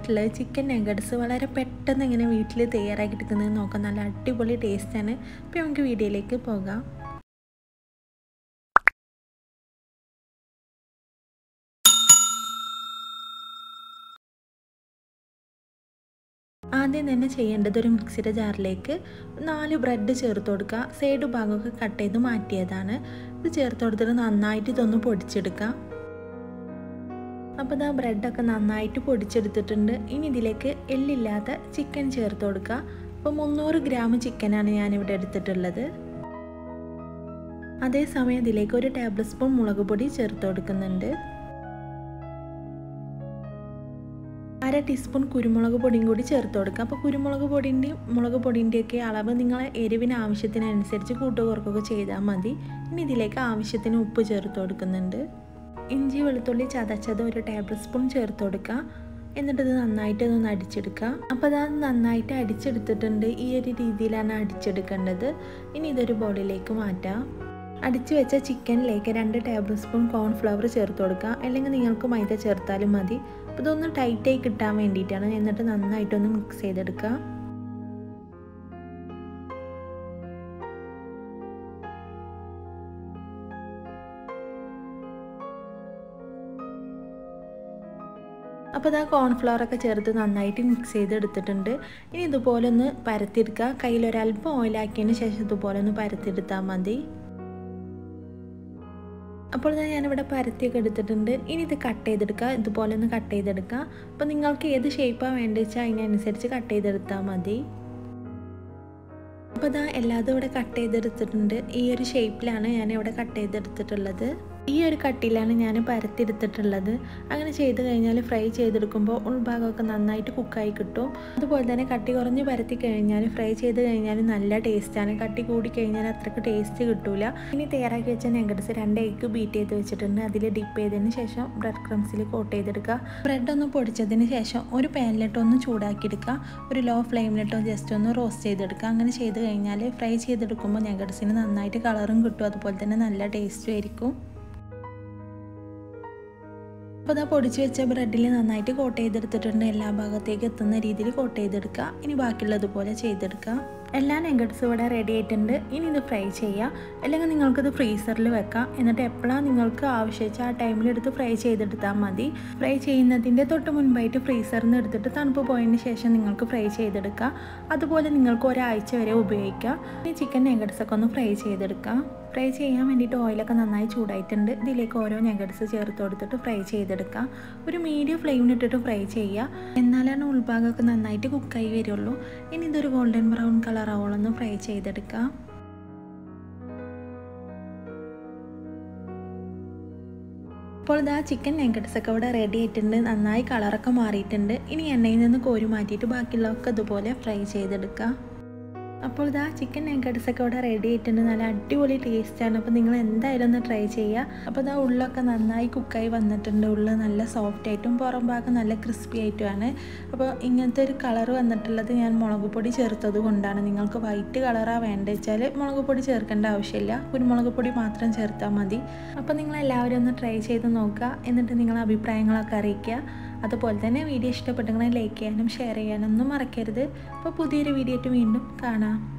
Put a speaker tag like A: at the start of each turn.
A: വന്നിട്ടുള്ളത് chicken nuggets വളരെ പെട്ടെന്ന് ഇങ്ങനെ വീട്ടിൽ തയ്യാറാക്കിയെടുക്കുന്നത് നോക്കാം നല്ല അടിപൊളി ടേസ്റ്റാണ് അപ്പോൾ നമുക്ക് വീഡിയോയിലേക്ക് പോകാം ആദ്യം തന്നെ ചെയ്യേണ്ടത് ഒരു മിക്സിയുടെ ജാറിലേക്ക് നാല് ബ്രെഡ് ചേർത്ത് കൊടുക്കുക സൈഡ് ഭാഗമൊക്കെ കട്ട് ചെയ്ത് മാറ്റിയതാണ് ഇത് ചേർത്ത് കൊടുത്തിട്ട് നന്നായിട്ട് ഇതൊന്ന് പൊടിച്ചെടുക്കാം അപ്പോൾ ഇതാ ബ്രെഡൊക്കെ നന്നായിട്ട് പൊടിച്ചെടുത്തിട്ടുണ്ട് ഇനി ഇതിലേക്ക് എല്ലില്ലാത്ത ചിക്കൻ ചേർത്ത് കൊടുക്കുക അപ്പോൾ മുന്നൂറ് ഗ്രാം ചിക്കനാണ് ഞാനിവിടെ എടുത്തിട്ടുള്ളത് അതേസമയം ഇതിലേക്ക് ഒരു ടേബിൾ സ്പൂൺ മുളക് പൊടി ചേർത്ത് കൊടുക്കുന്നുണ്ട് അര ടീസ്പൂൺ കുരുമുളക് പൊടിയും കൂടി ചേർത്ത് കൊടുക്കുക അപ്പോൾ കുരുമുളക് പൊടിൻ്റെയും മുളക് പൊടിൻ്റെയൊക്കെ അളവ് നിങ്ങളെ എരിവിന് ആവശ്യത്തിനനുസരിച്ച് കൂട്ടുകുറക്കൊക്കെ ചെയ്താൽ മതി ഇനി ഇതിലേക്ക് ആവശ്യത്തിന് ഉപ്പ് ചേർത്ത് കൊടുക്കുന്നുണ്ട് ഇഞ്ചി വെളുത്തുള്ളി ചതച്ചത് ഒരു ടേബിൾ സ്പൂൺ ചേർത്ത് കൊടുക്കുക എന്നിട്ട് ഇത് നന്നായിട്ട് ഒന്ന് അടിച്ചെടുക്കുക അപ്പോൾ അത് നന്നായിട്ട് അടിച്ചെടുത്തിട്ടുണ്ട് ഈ ഒരു രീതിയിലാണ് അടിച്ചെടുക്കേണ്ടത് ഇനി ഇതൊരു ബൗളിലേക്ക് മാറ്റാം അടിച്ചു വെച്ച ചിക്കനിലേക്ക് രണ്ട് ടേബിൾ സ്പൂൺ കോൺഫ്ലവർ ചേർത്ത് കൊടുക്കുക അല്ലെങ്കിൽ നിങ്ങൾക്ക് മൈദ ചേർത്താലും മതി അപ്പോൾ ഇതൊന്ന് ടൈറ്റായി കിട്ടാൻ വേണ്ടിയിട്ടാണ് എന്നിട്ട് നന്നായിട്ടൊന്ന് മിക്സ് ചെയ്തെടുക്കുക അപ്പോൾ ഇതാ കോൺഫ്ലവറൊക്കെ ചേർത്ത് നന്നായിട്ട് മിക്സ് ചെയ്തെടുത്തിട്ടുണ്ട് ഇനി ഇതുപോലെ ഒന്ന് പരത്തിയെടുക്കുക കയ്യിലൊരല്പം ഓയിലാക്കിയതിന് ശേഷം ഇതുപോലെ ഒന്ന് പരത്തിയെടുത്താൽ മതി അപ്പോൾ ഞാനിവിടെ പരത്തിയൊക്കെ എടുത്തിട്ടുണ്ട് ഇനി ഇത് കട്ട് ചെയ്തെടുക്കുക ഇതുപോലെ ഒന്ന് കട്ട് ചെയ്തെടുക്കുക അപ്പോൾ നിങ്ങൾക്ക് ഏത് ഷേപ്പാണ് വേണ്ടത് വെച്ചാൽ അതിനനുസരിച്ച് കട്ട് ചെയ്തെടുത്താൽ മതി അപ്പോൾ ഇതാ എല്ലാതും ഇവിടെ കട്ട് ചെയ്തെടുത്തിട്ടുണ്ട് ഈ ഒരു ഷേപ്പിലാണ് ഞാനിവിടെ കട്ട് ചെയ്തെടുത്തിട്ടുള്ളത് ഈ ഒരു കട്ടിലാണ് ഞാൻ പരത്തിയെടുത്തിട്ടുള്ളത് അങ്ങനെ ചെയ്ത് കഴിഞ്ഞാൽ ഫ്രൈ ചെയ്തെടുക്കുമ്പോൾ ഉൾഭാഗമൊക്കെ നന്നായിട്ട് കുക്കായി കിട്ടും അതുപോലെ തന്നെ കട്ടി കുറഞ്ഞ് പരത്തി കഴിഞ്ഞാൽ ഫ്രൈ ചെയ്ത് കഴിഞ്ഞാൽ നല്ല ടേസ്റ്റാണ് കട്ടി കൂടി കഴിഞ്ഞാൽ അത്രയ്ക്ക് ടേസ്റ്റ് കിട്ടൂല ഇനി തയ്യാറാക്കി വെച്ച നെഗറ്റ്സ് രണ്ട് എഗ്ഗ് ബീറ്റ് ചെയ്ത് വെച്ചിട്ടുണ്ട് അതിൽ ഡിപ്പ് ചെയ്തതിന് ശേഷം ബ്രെഡ് ക്രംസിൽ കോട്ട് ചെയ്തെടുക്കുക ബ്രെഡ് ഒന്ന് പൊടിച്ചതിന് ശേഷം ഒരു പാനിലിട്ട് ഒന്ന് ചൂടാക്കിയെടുക്കുക ഒരു ലോ ഫ്ലെയിമിലിട്ടോ ജസ്റ്റ് ഒന്ന് റോസ്റ്റ് ചെയ്തെടുക്കുക അങ്ങനെ ചെയ്ത് കഴിഞ്ഞാൽ ഫ്രൈ ചെയ്തെടുക്കുമ്പോൾ നെഗറ്റ്സിന് നന്നായിട്ട് കളറും കിട്ടും അതുപോലെ തന്നെ നല്ല ടേസ്റ്റും ആയിരിക്കും അപ്പോൾ ഇതാ പൊടിച്ച് വെച്ച ബ്രെഡിൽ നന്നായിട്ട് കോട്ട് ചെയ്തെടുത്തിട്ടുണ്ട് എല്ലാ ഭാഗത്തേക്ക് എത്തുന്ന രീതിയിൽ കോട്ട് ചെയ്തെടുക്കുക ഇനി ബാക്കിയുള്ളതുപോലെ ചെയ്തെടുക്കുക എല്ലാ നെഗറ്റ്സും ഇവിടെ റെഡി ആയിട്ടുണ്ട് ഇനി ഇത് ഫ്രൈ ചെയ്യുക അല്ലെങ്കിൽ നിങ്ങൾക്കിത് ഫ്രീസറിൽ വെക്കാം എന്നിട്ട് എപ്പോഴാണ് നിങ്ങൾക്ക് ആവശ്യമിച്ച ആ ടൈമിൽ എടുത്ത് ഫ്രൈ ചെയ്തെടുത്താൽ മതി ഫ്രൈ ചെയ്യുന്നതിൻ്റെ തൊട്ട് മുൻപായിട്ട് ഫ്രീസറിൽ നിന്ന് എടുത്തിട്ട് തണുപ്പ് പോയതിന് ശേഷം നിങ്ങൾക്ക് ഫ്രൈ ചെയ്തെടുക്കുക അതുപോലെ നിങ്ങൾക്ക് ഒരാഴ്ച വരെ ഉപയോഗിക്കാം ഈ ചിക്കൻ നെഗറ്റ്സ് ഒക്കെ ഒന്ന് ഫ്രൈ ചെയ്തെടുക്കാം ഫ്രൈ ചെയ്യാൻ വേണ്ടിയിട്ട് ഓയിലൊക്കെ നന്നായി ചൂടായിട്ടുണ്ട് ഇതിലേക്ക് ഓരോ നെഗറ്റ്സ് ചേർത്ത് കൊടുത്തിട്ട് ഫ്രൈ ചെയ്തെടുക്കാം ഒരു മീഡിയം ഫ്ലെയിമിലിട്ടിട്ട് ഫ്രൈ ചെയ്യുക എന്നാലാണ് ഉൾഭാഗമൊക്കെ നന്നായിട്ട് കുക്കായി വരുള്ളൂ ഇനി ഇതൊരു ഗോൾഡൻ ബ്രൗൺ കളർ ആവോളൊന്ന് ഫ്രൈ ചെയ്തെടുക്കാം അപ്പോൾ ഇതാ ചിക്കൻ നെഗറ്റ്സ് ഒക്കെ ഇവിടെ റെഡി ആയിട്ടുണ്ട് നന്നായി കളറൊക്കെ മാറിയിട്ടുണ്ട് ഇനി എണ്ണയിൽ നിന്ന് കോരി മാറ്റിയിട്ട് ബാക്കിയുള്ളതൊക്കെ ഇതുപോലെ ഫ്രൈ ചെയ്തെടുക്കാം അപ്പോൾ ഇതാ ചിക്കൻ നെഗറ്റ്സ് ഒക്കെ ഇവിടെ റെഡി ആയിട്ടുണ്ട് നല്ല അടിപൊളി ടേസ്റ്റാണ് അപ്പോൾ നിങ്ങൾ എന്തായാലും ഒന്ന് ട്രൈ ചെയ്യുക അപ്പോൾ ഇതാ ഉള്ളൊക്കെ നന്നായി കുക്കായി വന്നിട്ടുണ്ട് ഉള്ളിൽ നല്ല സോഫ്റ്റ് ആയിട്ടും പുറം ഭാഗം നല്ല ക്രിസ്പി ആയിട്ടുമാണ് അപ്പോൾ ഇങ്ങനത്തെ ഒരു കളർ വന്നിട്ടുള്ളത് ഞാൻ മുളക് പൊടി ചേർത്തത് കൊണ്ടാണ് നിങ്ങൾക്ക് വൈറ്റ് കളറാണ് വേണ്ടത് വെച്ചാൽ മുളക് പൊടി ചേർക്കേണ്ട ആവശ്യമില്ല കുരുമുളക് പൊടി മാത്രം ചേർത്താൽ മതി അപ്പോൾ നിങ്ങൾ എല്ലാവരും ഒന്ന് ട്രൈ ചെയ്ത് നോക്കുക എന്നിട്ട് നിങ്ങളെ അഭിപ്രായങ്ങളൊക്കെ അറിയിക്കുക അതുപോലെ തന്നെ വീഡിയോ ഇഷ്ടപ്പെട്ടെങ്കിൽ ലൈക്ക് ചെയ്യാനും ഷെയർ ചെയ്യാനും ഒന്നും മറക്കരുത് അപ്പോൾ പുതിയൊരു വീഡിയോ ആയിട്ട് വീണ്ടും കാണാം